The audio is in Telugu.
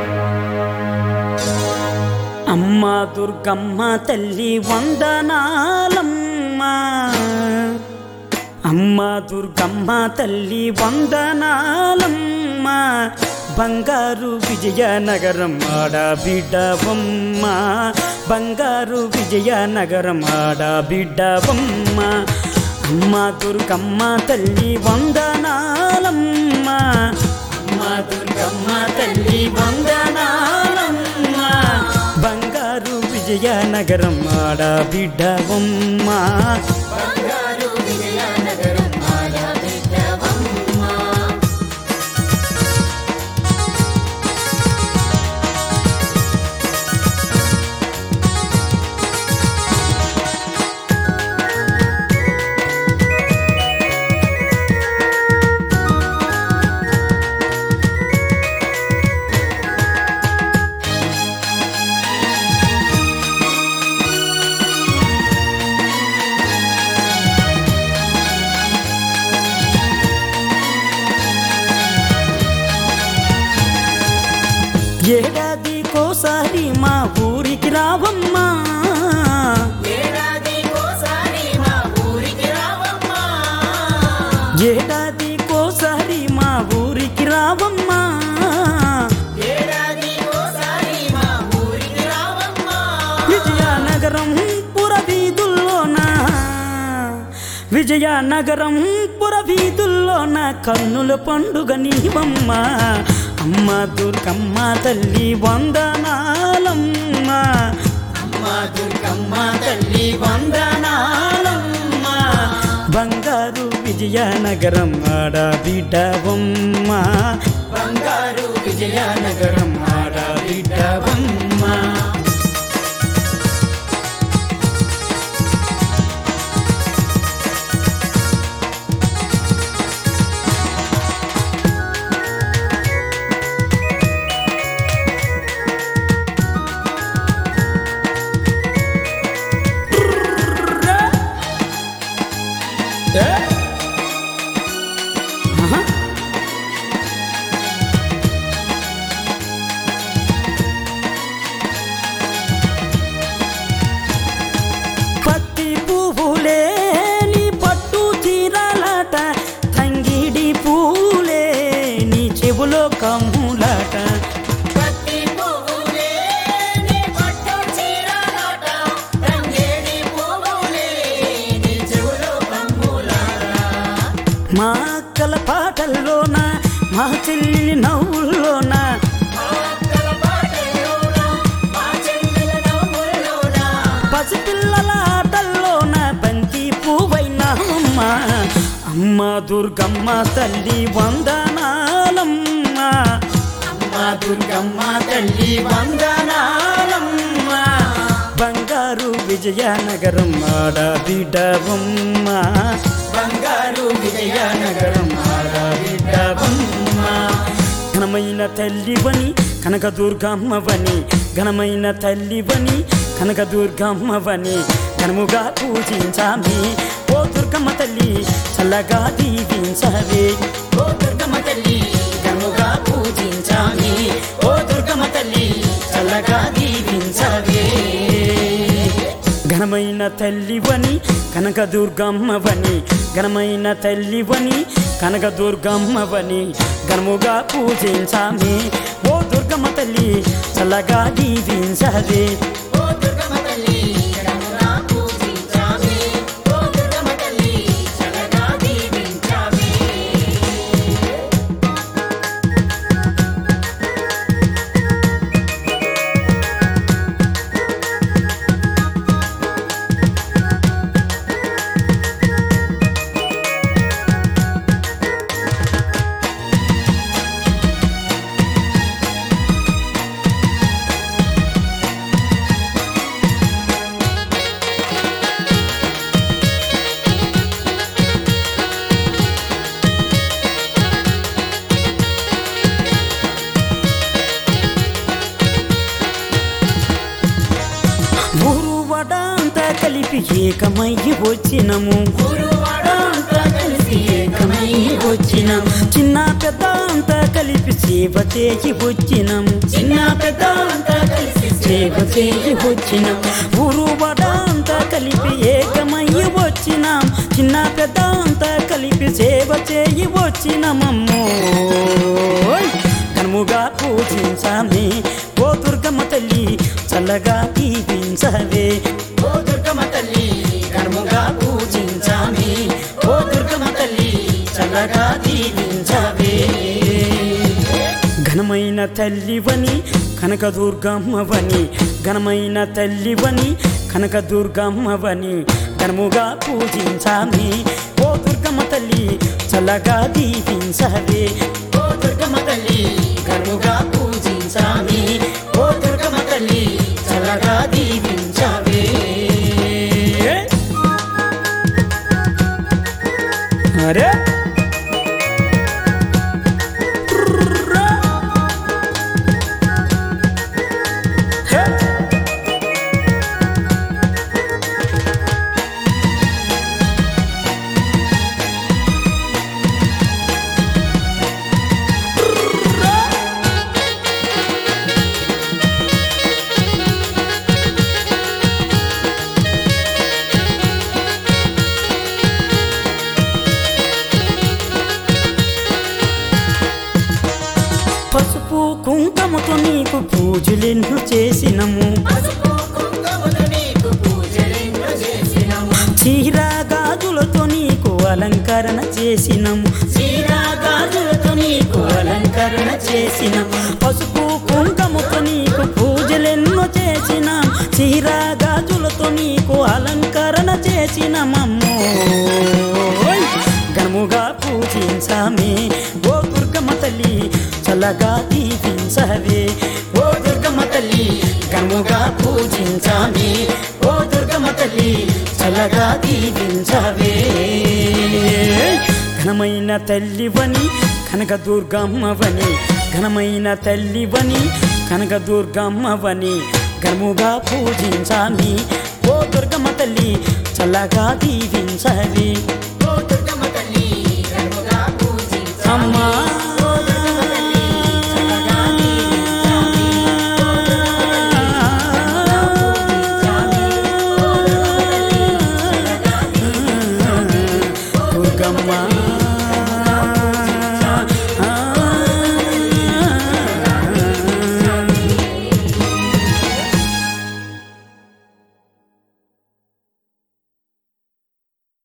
అమ్మ దుర్గమ్మ తల్లి వందనాలమ్మ అమ్మ దుర్గమ్మ తల్లి వందనాలమ్మ బంగారు విజయనగరం ఆడబిడ్డవమ్మ బంగారు విజయనగరం ఆడబిడ్డవమ్మ అమ్మ దుర్గమ్మ తల్లి వందనాలమ్మ అమ్మ దుర్గమ్మ తల్లి వందనాలమ్మ బంగారు విజయనగరం ఆడబిడ్డవమ్మ బంగారు విజయనగరం ఆడబిడ్డవమ్మ. ఏడాదికోసారి మా ఊరికి రావమ్మా ఏడాదికోసారి మా ఊరికి రావమ్మా. ఏడాదికోసారి మా ఊరికి రావమ్మా ఏడాదికోసారి మా ఊరికి రావమ్మా. విజయనగరం పురవీధుల్లోన విజయనగరం పురవీధుల్లోన కన్నుల పండుగ నీవమ్మ అమ్మ దుర్గమ్మ తల్లి వందనాలమ్మ అమ్మ దుర్గమ్మ తల్లి వందనాలమ్మ బంగారు విజయనగరం ఆడబిడ్డవమ్మ బంగారు విజయనగరం ఆడబిడ్డవమ్మ ఆహా. పత్తి పువ్వులే నీ పట్టు చీరలాట తంగిడి పూలే నీ చెవులో కమ్ములాట పత్తి పువ్వులే నీ పట్టు చీరలాట. రంగేడి పువ్వులే నీ చెవులో కమ్ములాట. మా అక్కల పాటల్లోన మా చెల్లి నవ్వుల్లోన అక్కల పాటల్లోన, మా చెల్లెల నవ్వుల్లోన. పసిపిల్లల ఆటల్లోన బంతి పువ్వైనామమ్మ అమ్మ దుర్గమ్మ తల్లి వందనాలమ్మ అమ్మ దుర్గమ్మ తల్లి వందనాలమ్మ బంగారు విజయనగరం ఆడబిడ్డవమ్మ బంగారు విజయనగరం ఆడబిడ్డవమ్మ ఘనమైన తల్లివని కనక దుర్గమ్మవని ఘనమైన తల్లివని కనక దుర్గమ్మవని ఘనముగా పూజించామి ఓ దుర్గమ్మ తల్లి చల్లగా దీవించవే ఓ దుర్గమ్మ తల్లి ఘనముగా పూజించామి ఓ దుర్గమ్మ తల్లి చల్లగా దీవించవే ఘనమైన తల్లివని కనక దుర్గమ్మవని ఘనమైన తల్లివని కనక దుర్గమ్మవని ఘనముగా పూజించామి ఓ దుర్గమ్మ తల్లి చల్లగా దీవించదే ఓ దుర్గమ్మ తల్లి ఘనముగా పూజించామి. ఓ దుర్గమ్మ తల్లి చల్లగా దీవించామి. ఊరు వడంతా కలిపి ఏకమయ్యి వచ్చినము గురువాడ అంతా కలిసి ఏకమై వచ్చినాం చిన్న పెద్ద అంతా కలిపి సేవ చేసి వచ్చినాము చిన్న పెద్ద అంతా కలిసి సేవ చేసి వచ్చినాం ఊరు బడ అంతా కలిపి ఏకమయ్యి వచ్చినాం చిన్న పెద్ద అంతా కలిపి సేవ చేయి వచ్చినమమ్మో కనుముగా పూజించామే ఓ దుర్గమ్మ తల్లి చల్లగా దీవించవే ఓ దుర్గమ్మ తల్లి కర్ముగా పూజించామి ఓ దుర్గమ్మ తల్లి చల్లగా దీవించవే ఘనమైన తల్లివని కనకదుర్గమ్మవని ఘనమైన తల్లివని కనకదుర్గమ్మవని ఘనముగా పూజించామి ఓ దుర్గమ్మ తల్లి చల్లగా దీవించవే ఓ దుర్గమ్మ తల్లి కర్ముగా పూజించామి ఓ దుర్గమ్మ తల్లి చల్లగా దీవించవే అరే హే! పసుపు కుంకుమతో నీకు పూజలెన్ను చేసినము పసుపు కుంకుమతో నీకు పూజలెన్నో చేసినాము చీర గాజులతో నీకు అలంకరణ చేసినము చీరా గాజులతో నీకు అలంకరణ చేసినము పసుపు కుంకుమతో నీకు పూజలెన్నో చేసినాం చీర గాజులతో నీకు అలంకరణ చేసినమమ్మో ఘనముగా పూజించామే ఓ దుర్గమ్మ తల్లి చల్లగా దీవించవే ఓ దుర్గమ్మ తల్లి కర్ముగా పూజించామి ఓ దుర్గమ్మ తల్లి చల్లగా దీవించవే ఘనమైన తల్లివని కనక దుర్గమ్మవని ఘనమైన తల్లివని కనక దుర్గమ్మవని ఘనముగా పూజించామి ఓ దుర్గమ్మ తల్లి చల్లగా దీవించవి ఓ దుర్గమ్మ తల్లి కర్ముగా పూజించామి అమ్మా దుర్గమ్మ